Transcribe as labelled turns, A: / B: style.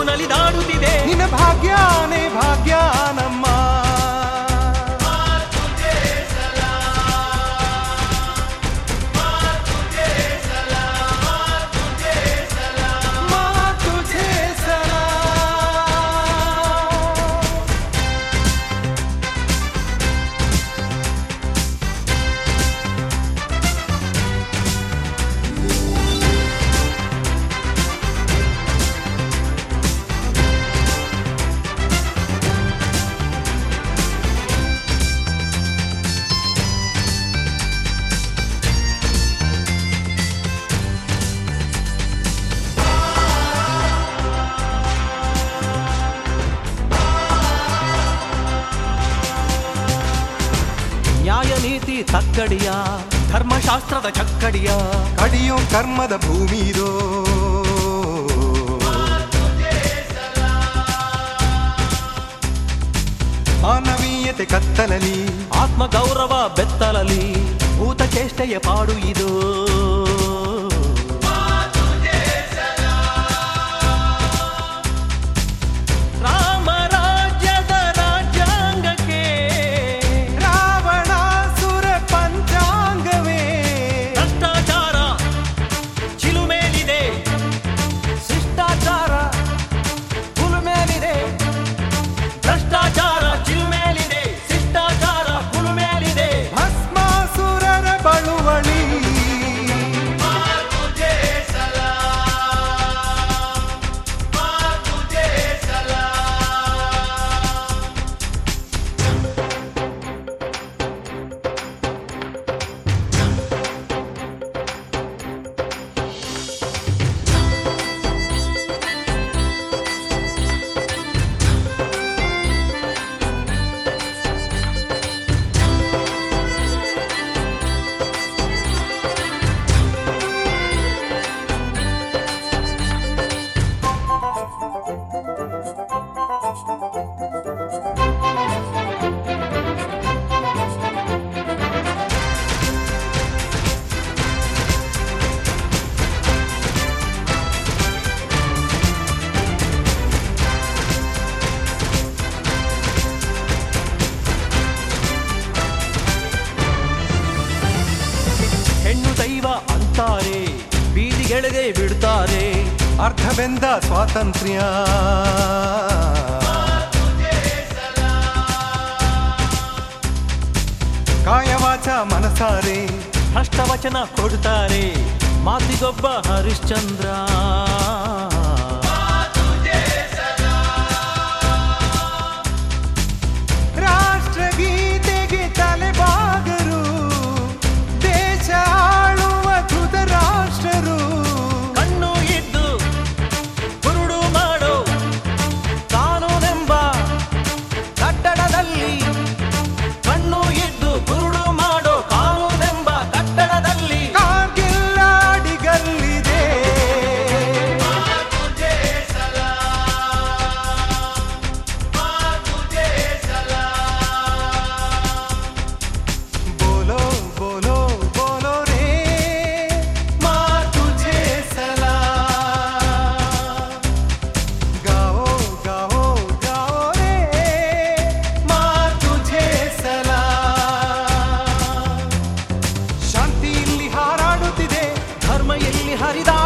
A: ನಲಿದಾಡುತ್ತಿದೆ
B: ನಿನ್ನ ಭಾಗ್ಯಾನೇ ಭಾಗ್ಯ ನಮ್ಮ ಮಾँ ತುझे ಸಲಾಮ್.
A: ನ್ಯಾಯ ನೀತಿ ತಕ್ಕಡಿಯ ಧರ್ಮಶಾಸ್ತ್ರದ ಚಕ್ಕಡಿಯ
B: ಕಡಿಯೋ ಕರ್ಮದ ಭೂಮಿ ಇದೋ ಮಾನವೀಯತೆ ಕತ್ತಲಲಿ
A: ಆತ್ಮ ಗೌರವ ಬೆತ್ತಲಲಿ ಭೂತ ಚೇಷ್ಟೆಯ ಪಾಡು ಇದು ರಾಮ ರಾಜ್ಯದ ರಾಜ್ಯಾಂಗಕ್ಕೆ
B: ರಾವಣಾಸುರ ಪಂಚಾಂಗವೇ
A: ಭ್ರಷ್ಟಾಚಾರ ಚಿಲುಮೇಲಿದೆ ಶಿಷ್ಟಾಚಾರ ಕುಲುಮೇಲಿದೆ ಭ್ರಷ್ಟಾಚಾರ ಚಿಲುಮೇಲಿದೆ ಶಿಷ್ಟಾಚಾರ ಕುಲುಮೇಲಿದೆ
B: ಭಸ್ಮಾಸುರರ ಬಳುವಳಿ
A: ಹೆಣ್ಣು ದೈವ ಅಂತಾರೆ ಬೀದಿಗೆಳೆಗೆ ಬಿಡ್ತಾರೆ
B: ಅರ್ಧವೆಂದ ಸ್ವಾತಂತ್ರ್ಯ ಕಾಯವಾಚ ಮನಸಾರೆ
A: ಭ್ರಷ್ಟವಚನ ಕೊಡ್ತಾರೆ ಮಾತಿಗೊಬ್ಬ ಹರಿಶ್ಚಂದ್ರ
B: ರಾಷ್ಟ್ರಗೀತೆಗೆ ತಲೆಬಾಗರು ದೇಶ ಆಳುವ ಧೃತ ರಾಷ್ಟ್ರರು
A: ಕಣ್ಣು ಇದ್ದು ಕುರುಡು ಮಾಡೋ ಕಾನೂನೆಂಬ ಕಟ್ಟಡದಲ್ಲಿ ಕಣ್ಣು ಇದ್ದು ಕುರುಡು ಮಾಡೋ ಕಾನೂನೆಂಬ ಕಟ್ಟಡದಲ್ಲಿ
B: ಕಾರ್ಗಿಲ್ಲ ಅಡಿಗಲ್ಲಿದೆ ಬೋಲೋ ಬೋಲೋ ಬೋಲೋ ರೇ ಮಾ ತುझे ಸಲಾಮ್ ಗಾವೋ ಗಾವೋ ಗಾವೋ ರೇ ಮಾ ತುझे ಸಲಾಮ್ ಶಾಂತಿ ಇಲ್ಲಿ ಹಾರಾಡುತ್ತಿದೆ
A: ಧರ್ಮ ಎಲ್ಲಿ ಹರಿದಾ